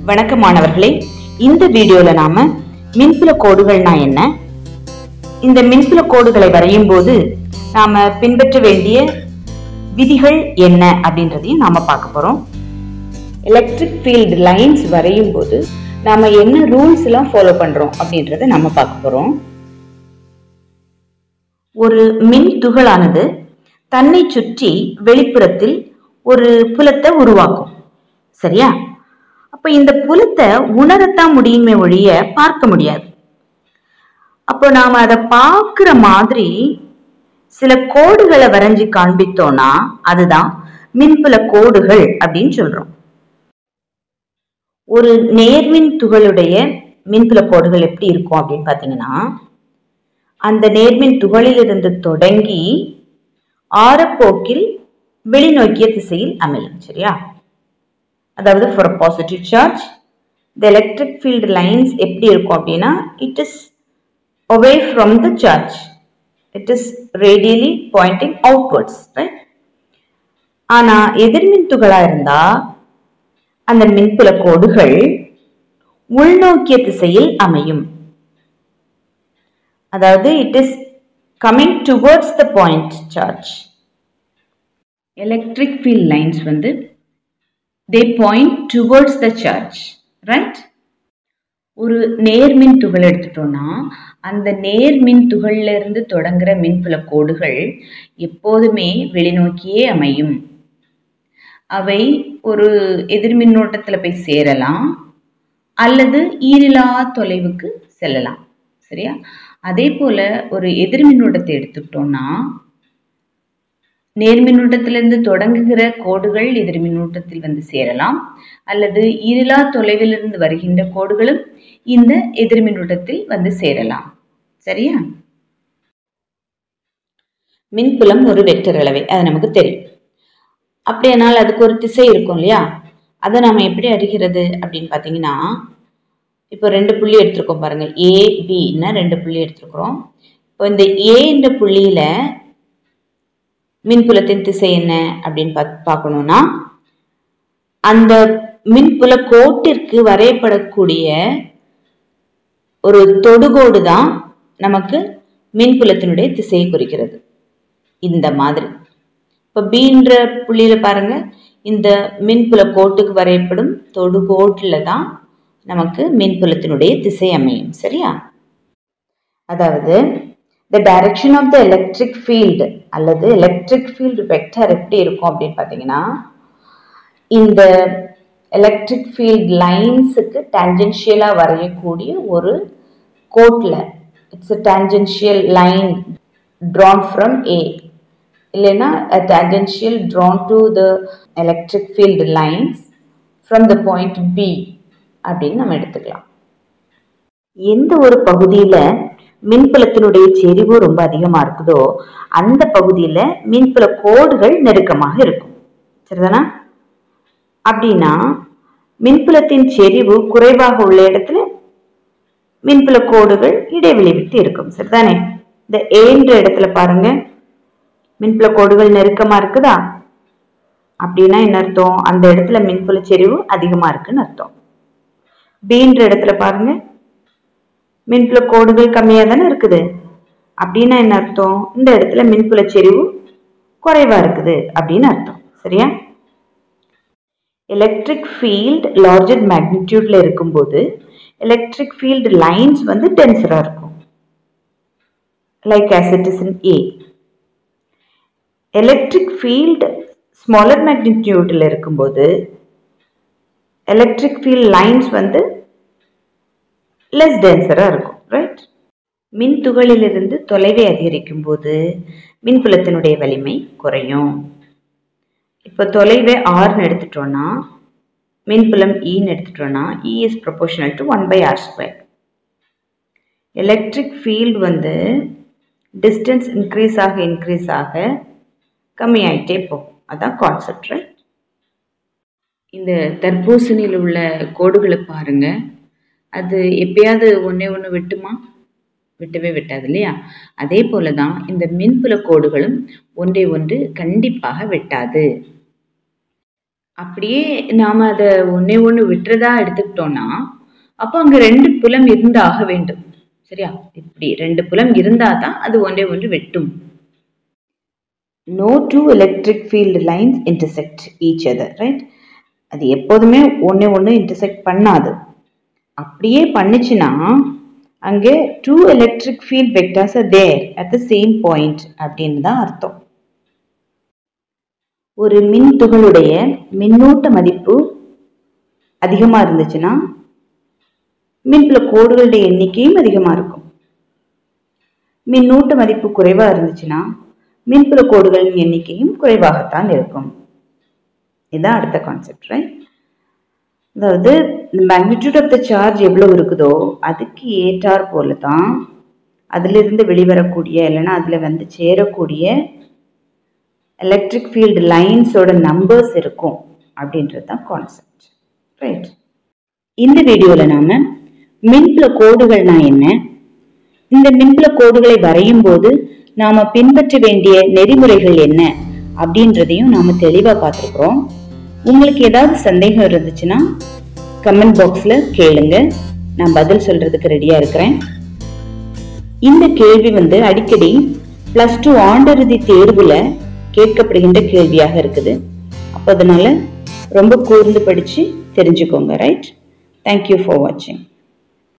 வணக்கம் மாணவர்களே இந்த வீடியோல நாம மின்புல கோடுகள்னா என்ன இந்த மின்புல கோடுகளை வரையும் போது நாம பின்பற்ற வேண்டிய விதிகள் என்ன அப்படின்றதையும் நாம பார்க்க போறோம் எலக்ட்ரிக் ஃபீல்டு லைன்ஸ் வரையும் போது நாம என்ன ரூல்ஸ் எல்லாம் ஃபாலோ பண்றோம் அப்படின்றத நாம பார்க்க போறோம் ஒரு மின் துகளானது தன்னை சுற்றி வெளிப்புறத்தில் ஒரு புலத்தை உருவாக்கும் சரியா அப்ப இந்த புலத்தை உணரத்தான் முடியுமே ஒழிய பார்க்க முடியாது அப்போ நாம அதை பார்க்கிற மாதிரி சில கோடுகளை வரைஞ்சி காண்பித்தோம்னா அதுதான் மின்புல கோடுகள் அப்படின்னு சொல்றோம் ஒரு நேர்மின் துகளுடைய மின்புல கோடுகள் எப்படி இருக்கும் அப்படின்னு பார்த்தீங்கன்னா அந்த நேர்மின் துகளிலிருந்து தொடங்கி ஆரப்போக்கில் வெளிநோக்கிய திசையில் அமையும் சரியா அதாவது for positive charge the electric field lines எப்படி இருக்கும் அப்படின்னா it is away from the charge it is radially pointing outwards right ஆனால் எதிர்மின் துகளா இருந்தா அந்த மின்புல கோடுகள் உள்நோக்கிய திசையில் அமையும் அதாவது it is coming towards the point charge electric field lines வந்து they point towards the charge right ஒரு நேர்மின் துகள் எடுத்துட்டோம்னா அந்த நேர்மின் துகள்ல இருந்து தொடங்குற மின்புல கோடுகள் எப்போதுமே வெளிநோக்கியே அமையும் அவை ஒரு எதிர்மின்னோட்டத்தில் போய் சேரலாம் அல்லது ஈரிலா தொலைவுக்கு செல்லலாம் சரியா அதே போல ஒரு எதிர்மின்னோட்டத்தை எடுத்துக்கிட்டோம்னா நேர்மின்னூட்டத்திலிருந்து தொடங்குகிற கோடுகள் எதிர்மின்னூட்டத்தில் வந்து சேரலாம் அல்லது ஈரிலா தொலைவிலிருந்து வருகின்ற கோடுகளும் இந்த எதிர்மின்னூட்டத்தில் வந்து சேரலாம் சரியா மின்புலம் ஒரு வெக்டர் அளவை அது நமக்கு தெரியும் அப்படியானால் அதுக்கு ஒரு திசை இருக்கும் இல்லையா அதை நாம் எப்படி அறிகிறது அப்படின்னு பார்த்தீங்கன்னா இப்போ ரெண்டு புள்ளி எடுத்திருக்கோம் பாருங்க ஏ பின்னா ரெண்டு புள்ளி எடுத்திருக்கிறோம் இப்போ இந்த ஏ என்ற புள்ளியில மின்புலத்தின் திசை என்ன அப்படின்னு பார்த்து பார்க்கணும்னா அந்த மின்புல கோட்டிற்கு வரையப்படக்கூடிய ஒரு தொடுகோடு தான் நமக்கு மின்புலத்தினுடைய திசையை குறிக்கிறது இந்த மாதிரி இப்போ பீன்ற புள்ளியில பாருங்க இந்த மின்புல கோட்டுக்கு வரையப்படும் தொடுகோட்டில் தான் நமக்கு மின்புலத்தினுடைய திசை அமையும் சரியா அதாவது the direction of the electric field அல்லது எலக்ட்ரிக் ஃபீல்டு வெக்டர் எப்படி இருக்கும் அப்படின்னு பார்த்தீங்கன்னா இந்த எலக்ட்ரிக் ஃபீல்ட் லைன்ஸுக்கு டேஞ்சென்ஷியலாக வரையக்கூடிய ஒரு கோட்டில் it's a tangential line drawn from A இல்லைன்னா a tangential drawn to the electric field lines from the point B அப்படின்னு நம்ம எடுத்துக்கலாம் எந்த ஒரு பகுதியில் மின்புலத்தினுடைய செறிவு ரொம்ப அதிகமாக இருக்குதோ அந்த பகுதியில் மின்புல கோடுகள் நெருக்கமாக இருக்கும் சரிதானா அப்படின்னா மின்புலத்தின் செறிவு குறைவாக உள்ள இடத்துல மின்புல கோடுகள் இடைவெளி விட்டு இருக்கும் சரிதானே இந்த ஏன்ற இடத்துல பாருங்க மின்புல கோடுகள் நெருக்கமா இருக்குதா அப்படின்னா என்ன அர்த்தம் அந்த இடத்துல மின்புல செறிவு அதிகமா இருக்குன்னு அர்த்தம் பீன்ற இடத்துல பாருங்க மின்புல கோடுகள் கம்மியா தானே இருக்குது அப்படின்னா என்ன அர்த்தம் இந்த இடத்துல மின்புல செறிவு குறைவா இருக்குது அப்படின்னு அர்த்தம் சரியா எலக்ட்ரிக் ஃபீல்ட் லார்ஜர் மேக்னிடியூட்ல இருக்கும்போது எலக்ட்ரிக் ஃபீல்டு லைன்ஸ் வந்து டென்சரா இருக்கும் like as it is in a electric field smaller மேக்னிடியூட்டில் இருக்கும்போது எலக்ட்ரிக் ஃபீல்ட் லைன்ஸ் வந்து லெஸ் டென்சராக இருக்கும் ரைட் மின் துகளிலிருந்து தொலைவை அதிகரிக்கும் போது மின்புலத்தினுடைய வலிமை குறையும் இப்போ தொலைவை ஆர்னு எடுத்துட்டோம்னா மின்புலம் ஈன்னு எடுத்துட்டோம்னா E is proportional to one by R square electric field வந்து டிஸ்டன்ஸ் இன்க்ரீஸ் ஆக இன்க்ரீஸ் ஆக கம்மியாயிட்டே போகும் அதான் கான்செப்ட் ரைட் இந்த தர்பூசணியில் உள்ள கோடுகளை பாருங்க அது எப்பயாவது ஒன்றே ஒன்று விட்டுமா விட்டவே விட்டாது இல்லையா அதே போல தான் இந்த மின்புல கோடுகளும் ஒன்றை ஒன்று கண்டிப்பாக வெட்டாது அப்படியே நாம் அதை ஒன்றே ஒன்று விட்டுறதா எடுத்துக்கிட்டோம்னா அப்போ அங்கே ரெண்டு புலம் இருந்தாக வேண்டும் சரியா இப்படி ரெண்டு புலம் இருந்தால் தான் அது ஒன்றே ஒன்று வெட்டும் no two electric field lines intersect each other right அது எப்போதுமே ஒன்றே ஒன்று இன்டர்செக்ட் பண்ணாது அப்படியே பண்ணுச்சுன்னா அங்கே two electric field vectors are there at the same point அப்படின்னு தான் அர்த்தம் ஒரு மின் துகளுடைய மின்னூட்ட மதிப்பு அதிகமாக இருந்துச்சுன்னா மின்புல கோடுகளுடைய எண்ணிக்கையும் அதிகமாக இருக்கும் மின்னூட்ட மதிப்பு குறைவாக இருந்துச்சுன்னா மின்புல கோடுகளின் எண்ணிக்கையும் குறைவாகத்தான் இருக்கும் இதுதான் அடுத்த கான்செப்ட் ரைட் அதாவது இந்த மேக்னிடியூட் ஆஃப் த சார்ஜ் எவ்வளோ இருக்குதோ அதுக்கு ஏற்றார் போல தான் அதிலிருந்து வெளிவரக்கூடிய இல்லைன்னா அதில் வந்து சேரக்கூடிய எலக்ட்ரிக் ஃபீல்டு லைன்ஸோட நம்பர்ஸ் இருக்கும் அப்படின்றது தான் கான்செப்ட் ரைட் இந்த வீடியோவில் நாம் மின்புல கோடுகள்னா என்ன இந்த மின்புல கோடுகளை வரையும் போது நாம் பின்பற்ற வேண்டிய நெறிமுறைகள் என்ன அப்படின்றதையும் நாம் தெளிவாக பார்த்துருக்குறோம் உங்களுக்கு ஏதாவது சந்தேகம் இருந்துச்சுன்னா கமெண்ட் பாக்ஸில் கேளுங்க நான் பதில் சொல்கிறதுக்கு ரெடியாக இருக்கிறேன் இந்த கேள்வி வந்து அடிக்கடி ப்ளஸ் டூ ஆண்டறுதி தேர்வில் கேட்கப்படுகின்ற கேள்வியாக இருக்குது அப்போ அதனால ரொம்ப கூர்ந்து படித்து தெரிஞ்சுக்கோங்க ரைட் தேங்க்யூ ஃபார் வாட்சிங்